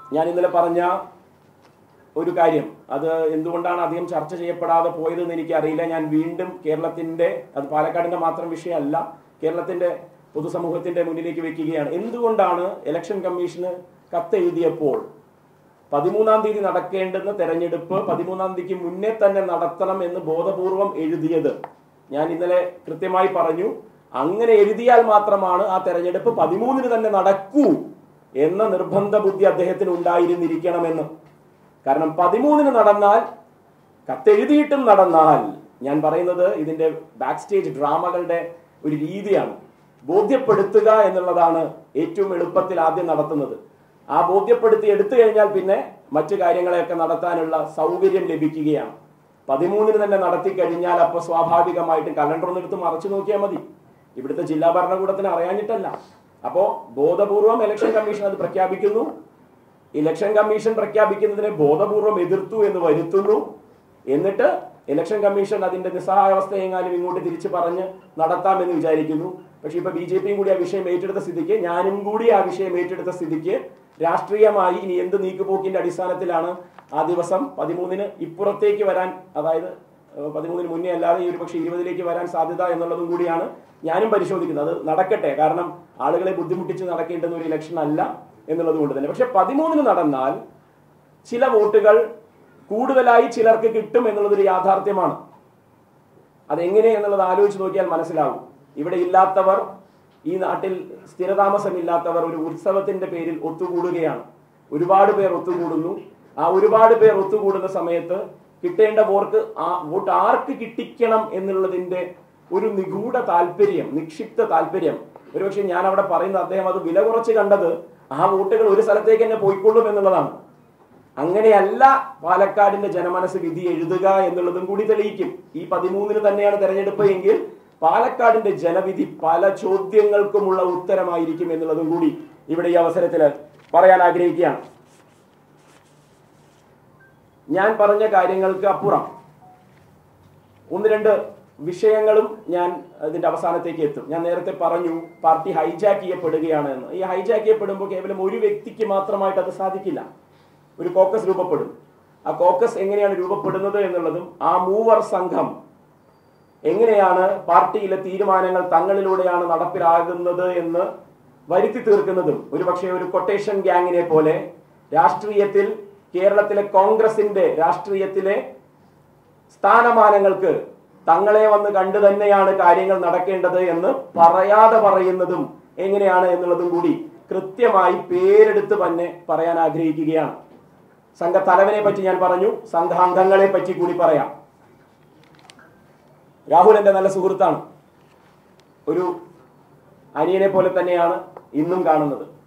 ഞാൻ ഇന്നലെ പറഞ്ഞ ഒരു കാര്യം അത് എന്തുകൊണ്ടാണ് അധികം ചർച്ച ചെയ്യപ്പെടാതെ പോയതെന്ന് എനിക്കറിയില്ല ഞാൻ വീണ്ടും കേരളത്തിന്റെ അത് പാലക്കാടിന്റെ മാത്രം വിഷയമല്ല കേരളത്തിന്റെ പൊതുസമൂഹത്തിന്റെ മുന്നിലേക്ക് വെക്കുകയാണ് എന്തുകൊണ്ടാണ് ഇലക്ഷൻ കമ്മീഷന് കത്തെഴുതിയപ്പോൾ പതിമൂന്നാം തീയതി നടക്കേണ്ടുന്ന തെരഞ്ഞെടുപ്പ് പതിമൂന്നാം തീയതിക്ക് മുന്നേ തന്നെ നടത്തണം എന്ന് ബോധപൂർവം എഴുതിയത് ഞാൻ ഇന്നലെ കൃത്യമായി പറഞ്ഞു അങ്ങനെ എഴുതിയാൽ മാത്രമാണ് ആ തെരഞ്ഞെടുപ്പ് പതിമൂന്നിന് തന്നെ നടക്കൂ എന്ന നിർബന്ധ ബുദ്ധി അദ്ദേഹത്തിന് ഉണ്ടായിരുന്നിരിക്കണമെന്ന് കാരണം പതിമൂന്നിന് നടന്നാൽ കത്തെഴുതിയിട്ടും നടന്നാൽ ഞാൻ പറയുന്നത് ഇതിന്റെ ബാക്ക് സ്റ്റേജ് ഡ്രാമകളുടെ ഒരു രീതിയാണ് ബോധ്യപ്പെടുത്തുക എന്നുള്ളതാണ് ഏറ്റവും എളുപ്പത്തിൽ ആദ്യം നടത്തുന്നത് ആ ബോധ്യപ്പെടുത്തി എടുത്തു കഴിഞ്ഞാൽ പിന്നെ മറ്റു കാര്യങ്ങളെയൊക്കെ നടത്താനുള്ള സൗകര്യം ലഭിക്കുകയാണ് പതിമൂന്നിന് തന്നെ നടത്തി കഴിഞ്ഞാൽ അപ്പൊ സ്വാഭാവികമായിട്ടും കലണ്ടർ ഒന്ന് എടുത്ത് മറച്ചു നോക്കിയാൽ മതി ഇവിടുത്തെ ജില്ലാ ഭരണകൂടത്തിന് അറിയാഞ്ഞിട്ടല്ല അപ്പോ ബോധപൂർവം ഇലക്ഷൻ കമ്മീഷൻ അത് പ്രഖ്യാപിക്കുന്നു ഇലക്ഷൻ കമ്മീഷൻ പ്രഖ്യാപിക്കുന്നതിനെ ബോധപൂർവം എതിർത്തു എന്ന് വരുത്തുന്നു എന്നിട്ട് ഇലക്ഷൻ കമ്മീഷൻ അതിന്റെ നിസ്സഹായാവസ്ഥ എങ്ങാനും ഇങ്ങോട്ട് തിരിച്ചു പറഞ്ഞ് നടത്താമെന്ന് വിചാരിക്കുന്നു പക്ഷെ ഇപ്പൊ ബി ജെ പിയും കൂടി ആ വിഷയം ഏറ്റെടുത്ത സ്ഥിതിക്ക് ഞാനും കൂടി ആ വിഷയം ഏറ്റെടുത്ത സ്ഥിതിക്ക് രാഷ്ട്രീയമായി ഇനി എന്ത് നീക്കുപോക്കിന്റെ അടിസ്ഥാനത്തിലാണ് ആ ദിവസം പതിമൂന്നിന് ഇപ്പുറത്തേക്ക് വരാൻ അതായത് ഏഹ്, പതിമൂന്നിന് മുന്നേ അല്ലാതെ ഈ ഒരു പക്ഷേ ഇരുപതിലേക്ക് വരാൻ സാധ്യത എന്നുള്ളതും കൂടിയാണ് ഞാനും പരിശോധിക്കുന്നത് അത് നടക്കട്ടെ കാരണം ആളുകളെ ബുദ്ധിമുട്ടിച്ച് നടക്കേണ്ടുന്ന ഒരു ഇലക്ഷൻ അല്ല എന്നുള്ളത് കൊണ്ട് തന്നെ പക്ഷെ പതിമൂന്നിന് നടന്നാൽ ചില വോട്ടുകൾ കൂടുതലായി ചിലർക്ക് കിട്ടും എന്നുള്ളതൊരു യാഥാർത്ഥ്യമാണ് അതെങ്ങനെ എന്നുള്ളത് ആലോചിച്ച് നോക്കിയാൽ മനസ്സിലാവും ഇവിടെ ഇല്ലാത്തവർ ഈ നാട്ടിൽ സ്ഥിരതാമസമില്ലാത്തവർ ഒരു ഉത്സവത്തിന്റെ പേരിൽ ഒത്തുകൂടുകയാണ് ഒരുപാട് പേർ ഒത്തുകൂടുന്നു ആ ഒരുപാട് പേർ ഒത്തുകൂടുന്ന സമയത്ത് കിട്ടേണ്ട വോർക്ക് ആ വോട്ട് ആർക്ക് കിട്ടിക്കണം എന്നുള്ളതിന്റെ ഒരു നിഗൂഢ താല്പര്യം നിക്ഷിപ്ത താല്പര്യം ഒരുപക്ഷെ ഞാൻ അവിടെ പറയുന്ന അദ്ദേഹം അത് വില കുറച്ച് കണ്ടത് ആ വോട്ടുകൾ ഒരു സ്ഥലത്തേക്ക് തന്നെ പോയിക്കൊള്ളും എന്നുള്ളതാണ് അങ്ങനെയല്ല പാലക്കാടിന്റെ ജനമനസ് വിധി എഴുതുക എന്നുള്ളതും കൂടി തെളിയിക്കും ഈ പതിമൂന്നിന് തന്നെയാണ് തെരഞ്ഞെടുപ്പ് എങ്കിൽ പാലക്കാടിന്റെ ജനവിധി പല ചോദ്യങ്ങൾക്കുമുള്ള ഉത്തരമായിരിക്കും എന്നുള്ളതും കൂടി ഇവിടെ ഈ അവസരത്തിൽ പറയാൻ ആഗ്രഹിക്കുകയാണ് ഞാൻ പറഞ്ഞ കാര്യങ്ങൾക്ക് അപ്പുറം ഒന്ന് രണ്ട് വിഷയങ്ങളും ഞാൻ ഇതിന്റെ അവസാനത്തേക്ക് എത്തും ഞാൻ നേരത്തെ പറഞ്ഞു പാർട്ടി ഹൈജാക്ക് ചെയ്യപ്പെടുകയാണ് എന്ന് ഈ ഹൈജാക്ക് ചെയ്യപ്പെടുമ്പോൾ കേവലം ഒരു വ്യക്തിക്ക് മാത്രമായിട്ട് അത് സാധിക്കില്ല ഒരു കോക്കസ് രൂപപ്പെടും ആ കോക്കസ് എങ്ങനെയാണ് രൂപപ്പെടുന്നത് എന്നുള്ളതും ആ മൂവർ സംഘം എങ്ങനെയാണ് പാർട്ടിയിലെ തീരുമാനങ്ങൾ തങ്ങളിലൂടെയാണ് നടപ്പിലാകുന്നത് എന്ന് വരുത്തി തീർക്കുന്നതും ഒരുപക്ഷെ ഒരു കൊട്ടേഷൻ ഗ്യാങ്ങിനെ പോലെ രാഷ്ട്രീയത്തിൽ കേരളത്തിലെ കോൺഗ്രസിന്റെ രാഷ്ട്രീയത്തിലെ സ്ഥാനമാനങ്ങൾക്ക് തങ്ങളെ വന്ന് കണ്ടു തന്നെയാണ് കാര്യങ്ങൾ നടക്കേണ്ടത് എന്ന് പറയാതെ പറയുന്നതും എങ്ങനെയാണ് എന്നുള്ളതും കൂടി കൃത്യമായി പേരെടുത്ത് തന്നെ പറയാൻ ആഗ്രഹിക്കുകയാണ് സംഘ തലവനെ പറ്റി ഞാൻ പറഞ്ഞു സംഘാംഗങ്ങളെ പറ്റി കൂടി പറയാം രാഹുൽ എന്റെ നല്ല സുഹൃത്താണ് ഒരു അനിയനെ പോലെ തന്നെയാണ് ഇന്നും കാണുന്നത്